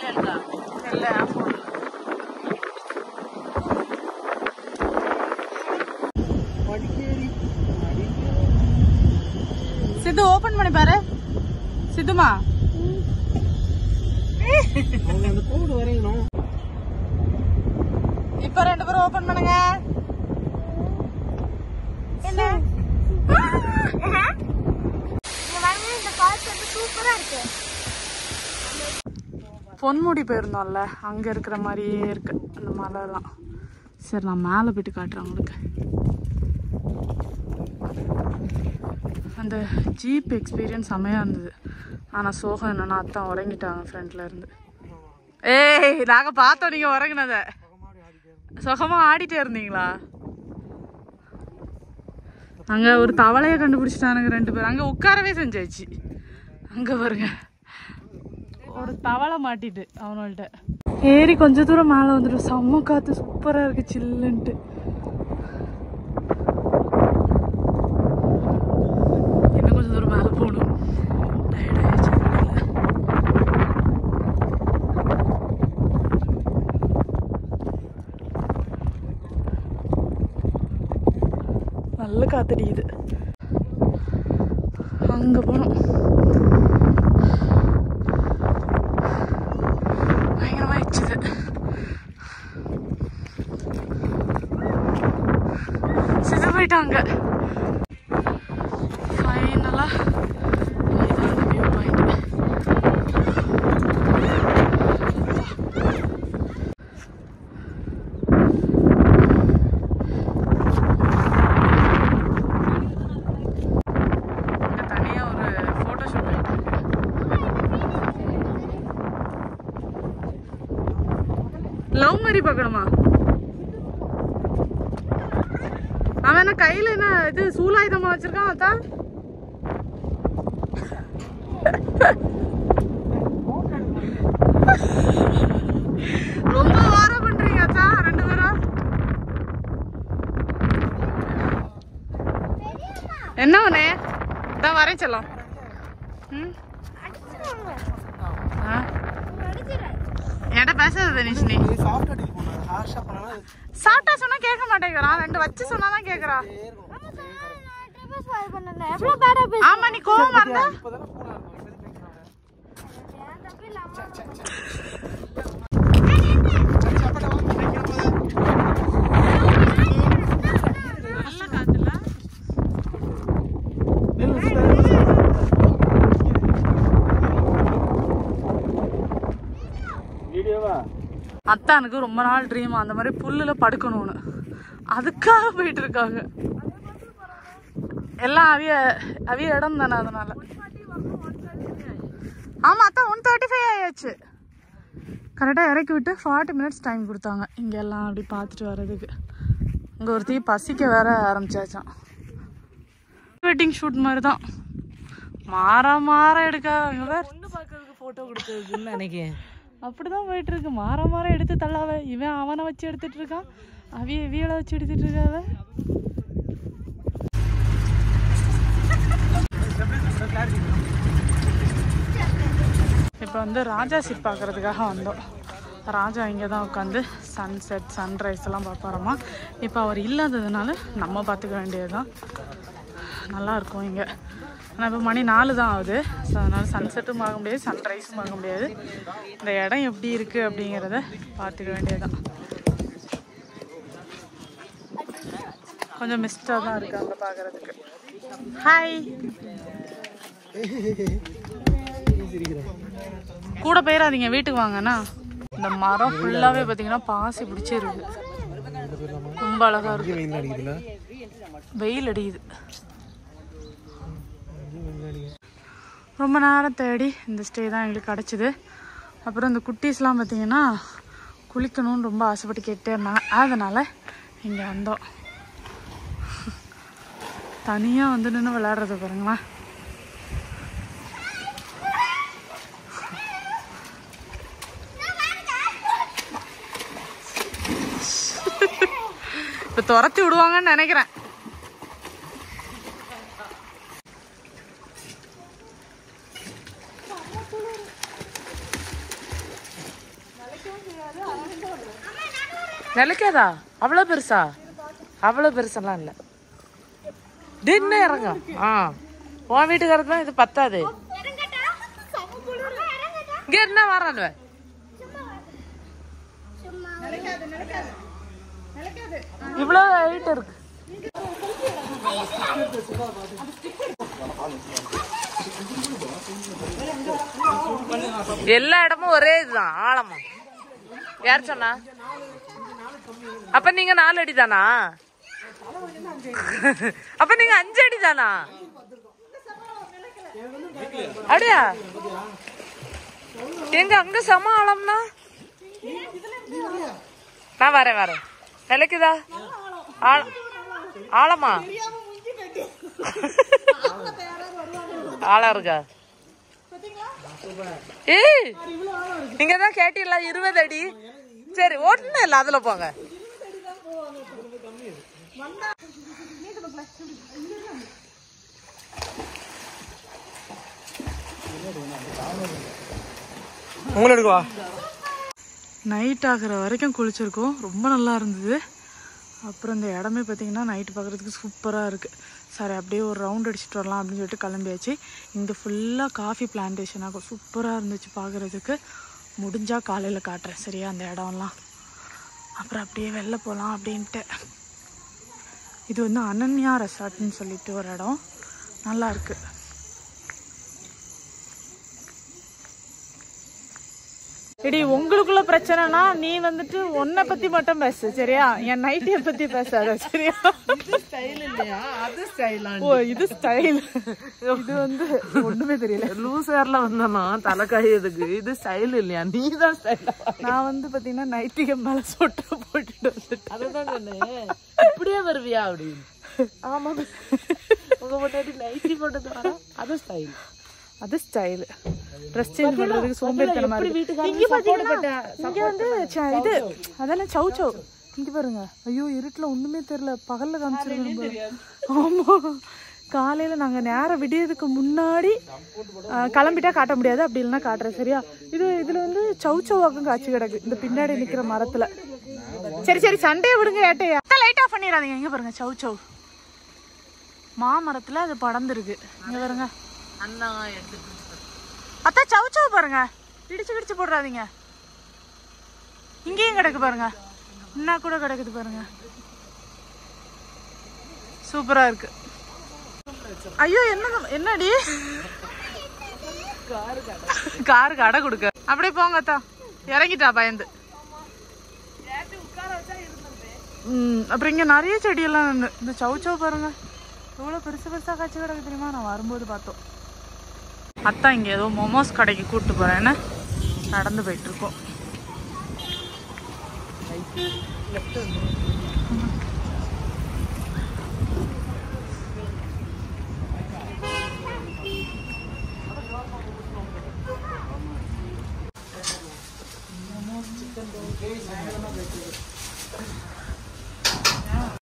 இல்ல சித்து ஓபன் பண்ணி பாரு சித்துமா அந்த கோடு வரையணும் இப்ப ரெண்டு பேரும் ஓபன் பண்ணுங்க என்ன இந்த ஃபால்ஸ் வந்து சூப்பரா இருக்கு பொன்முடி போயிருந்தோம்ல அங்க இருக்கிற மாதிரியே இருக்கு அந்த மலைலாம் சரி நான் மேலே போயிட்டு காட்டுறேன் உங்களுக்கு அந்த ஜீப் எக்ஸ்பீரியன்ஸ் செமையாக இருந்தது ஆனால் சோகம் என்னன்னா அத்தான் உறங்கிட்டாங்க ஃப்ரண்ட்ல இருந்து ஏய் நாங்கள் பார்த்தோம் நீங்கள் உறங்கினத சுகமாக ஆடிட்டே இருந்தீங்களா அங்கே ஒரு தவளையை கண்டுபிடிச்சிட்டானுங்க ரெண்டு பேரும் அங்கே உட்காரவே செஞ்சாச்சு அங்கே பாருங்க ஒரு தவளை மாட்டிட்டு அவனோள்ட்ட ஏறி கொஞ்ச தூரம் மேலே வந்துடும் செம்ம காற்று சூப்பராக இருக்கு சில்லுன்ட்டு இன்னும் கொஞ்சம் தூரம் மேலே போகணும் Tired ஆயிடுச்சு அதனால. நல்ல காத்தடிக்குது அங்க போனோம் பயங்கரமாயிடுச்சு சித போயிட்டாங்க ஃபைனலா இதான் அந்த வியூ பாயிண்ட் இங்க தனியா ஒரு போட்டோ ஷூட் போயிட்டு இருக்கு லவ் மாதிரி பார்க்கணுமா அவன் என்ன கையில என்ன இது சூலாயுதமா வச்சிருக்கான் அத்தா ரொம்ப வார பண்றீங்க அத்தா ரெண்டு பேரும் என்ன ஒண்ணே இதான் வரேன் செல்லம் ம் ஆ என்கிட்ட பேசாத தனிஷ் நீ சாஃப்ட் அடிக்க போனேன் ஹார்ஷா பண்ணா சாப்பிட்டா சொன்னா கேட்க மாட்டேங்கிறான் ரெண்டு வச்சு சொன்னாதான் கேக்குறா எவ்வளவு பேடா பேச ஆமா நீ கோவமா இருந்தா இப்பதானே போனா நல்ல காத்துல வீடியோவா அத்தானுக்கு ரொம்ப நாள் ட்ரீம் அந்த மாதிரி புல்லுல படுக்கணும்னு அதுக்காக போயிட்டு இருக்காங்க எல்லாம் அவிய அவிய இடம் தானே அதனால ஆமா அத்தா ஒன் தேர்ட்டி ஃபைவ் ஆயாச்சு கரெக்டாக இறக்கி விட்டு ஃபார்ட்டி மினிட்ஸ் டைம் கொடுத்தாங்க இங்க எல்லாம் அப்படி பார்த்துட்டு வர்றதுக்கு இங்கே ஒருத்தி பசிக்க வேற ஆரம்பிச்சாச்சான் வெட்டிங் ஷூட் மாதிரி தான் மாற மாற எடுக்காங்க வேற பொண்ணு பார்க்கறதுக்கு போட்டோ கொடுத்ததுன்னு நினைக்கிறேன் அப்படிதான் போயிட்டு இருக்கு மாற மாற எடுத்து தள்ளாவ இவன் அவனை வச்சு எடுத்துட்டு இருக்கான் அவிய இவியலை வச்சு எடுத்துட்டு இருக்காவ இப்போ வந்து ராஜா சீட் பார்க்கறதுக்காக வந்தோம் ராஜா இங்கே தான் உட்காந்து சன்செட் சன்ரைஸ் எல்லாம் பார்ப்பாராமா இப்போ அவர் இல்லாததுனால நம்ம பார்த்துக்க வேண்டியதுதான் நல்லா இருக்கும் இங்கே ஆனால் இப்போ மணி நாலு தான் ஆகுது ஸோ அதனால் சன்செட்டும் பார்க்க முடியாது சன்ரைஸும் பார்க்க முடியாது இந்த இடம் எப்படி இருக்குது அப்படிங்கிறத பார்த்துக்க வேண்டியதுதான் கொஞ்சம் மிஸ்டாக தான் இருக்குது அங்கே பார்க்குறதுக்கு ஹாய் கூட போயிடாதீங்க வீட்டுக்கு வாங்கண்ணா இந்த மரம் ஃபுல்லாகவே பார்த்தீங்கன்னா பாசி பிடிச்சி இருக்கு ரொம்ப அழகாக இருக்கு வெயில் அடிக்குதுல வெயில் அடிக்குது ரொம்ப நேரம் தேடி இந்த ஸ்டே தான் எங்களுக்கு கிடச்சிது அப்புறம் இந்த குட்டீஸ்லாம் பார்த்தீங்கன்னா குளிக்கணும்னு ரொம்ப ஆசைப்பட்டு கேட்டே இருந்தாங்க அதனால் இங்கே வந்தோம் தனியாக வந்து நின்று விளையாடுறது பாருங்களேன் இப்போ துரத்தி விடுவாங்கன்னு நினைக்கிறேன் நிலைக்காதா அவ்வளோ பெருசா அவ்வளோ பெருசெல்லாம் இல்லை தின்னு இறங்கும் ஆ உன் வீட்டுக்காரர் தான் இது பத்தாது இறங்கட்டா செம குளிர் இறங்கட்டா இங்க என்ன வரான் இவ்வளோ ஹைட் இருக்கு எல்லா இடமும் ஒரே இதுதான் ஆழமா யார் சொன்னா அப்ப நீங்க நாலு அடி தானா அப்ப நீங்க அஞ்சு அடி தானா அப்படியா எங்க அங்க சம ஆழம்னா நான் வரேன் வரேன் நிலைக்குதா ஆழ- ஆழமா ஆழம் இருக்கா ஏய் நீங்க தான் கேட்டீங்களா இருபது அடி சரி ஒண்ணு இல்ல அதுல போங்க உங்களை எடுக்கவா நைட் ஆகிற வரைக்கும் குளிச்சிருக்கோம் ரொம்ப நல்லா இருந்தது அப்புறம் இந்த இடமே பார்த்தீங்கன்னா நைட்டு பார்க்குறதுக்கு சூப்பராக இருக்குது சரி அப்படியே ஒரு ரவுண்ட் அடிச்சுட்டு வரலாம் அப்படின்னு சொல்லிட்டு கிளம்பியாச்சு இங்கே ஃபுல்லாக காஃபி பிளான்டேஷனாக சூப்பராக இருந்துச்சு பார்க்குறதுக்கு முடிஞ்சால் காலையில் காட்டுறேன் சரியா அந்த இடம்லாம் அப்புறம் அப்படியே வெளில போகலாம் அப்படின்ட்டு இது வந்து அனன்யா ரெசார்ட்னு சொல்லிட்டு ஒரு இடம் நல்லா இருக்கு இடி உங்களுக்குள்ள பிரச்சனைனா நீ வந்துட்டு உன்னை பத்தி மட்டும் பேசு சரியா என் நைட்டிய பத்தி பேசாத சரியா ஸ்டைல் இல்லையா அது ஸ்டைலா ஓ இது ஸ்டைல் இது வந்து ஒண்ணுமே தெரியல லூஸ் ஹேர்ல வந்தானா தலை காயதுக்கு இது ஸ்டைல் இல்லையா நீ தான் ஸ்டைல் நான் வந்து பாத்தீங்கன்னா நைட்டிக்கு மேல சொட்டை போட்டுட்டு வந்துட்டேன் அதுதான் சொன்னேன் இப்படியே வருவியா அப்படின்னு ஆமா உங்க முன்னாடி நைட்டி போட்டது வர அது ஸ்டைல் அது ஸ்டைல் ட்ரெஸ் சேஞ்ச் பண்றதுக்கு சோம்பேறித்தனமா எப்படி இருக்கு வீட்டுக்காரங்க இங்க support பாத்தீங்கன்னா பண்ண- இங்க வந்து ச- இது அதெல்லாம் சௌ சௌ இங்க பாருங்க ஐயோ இருட்டுல ஒண்ணுமே தெரியல பகல்ல காமிச்சிருக்கணும் ஆமா காலையில நாங்க நேரம் விடியதுக்கு முன்னாடி ஆ, கிளம்பிட்டா காட்ட முடியாது அப்படி இல்லைன்னா காட்டுறேன் சரியா இது இதுல வந்து சௌ சௌவாக்கும் காய்ச்சி கிடக்கு இந்த பின்னாடி நிக்கிற மரத்துல சரி சரி சண்டையை விடுங்க ஏட்டையா லைட் ஆஃப் பண்ணிடாதீங்க இங்க பாருங்க சௌ சௌ மாமரத்துல அது படர்ந்துருக்கு இங்க பாருங்க அண்ணா எடுத்து அத்தா சவு சவு பாருங்க இடிச்சு கிடிச்சு போடுறாதீங்க இங்கேயும் கிடக்கு பாருங்க இன்னா கூட கிடக்குது பாருங்க சூப்பரா இருக்கு ஐயோ என்ன என்னடி காருக்கு அடை கொடுக்க அப்படியே போங்க அத்தா இறங்கிட்டா பயந்து ம் அப்புறம் இங்க நிறைய செடியெல்லாம் நின்னு. இந்த சவு சவு பாருங்க எவ்வளவு பெருசு பெருசா காய்ச்சி கிடக்கு தெரியுமா நான் வரும்போது பார்த்தோம் அத்தா இங்க ஏதோ மோமோஸ் கடைக்கு கூட்டு போறேன்னு நடந்து போயிட்டு இருக்கோம்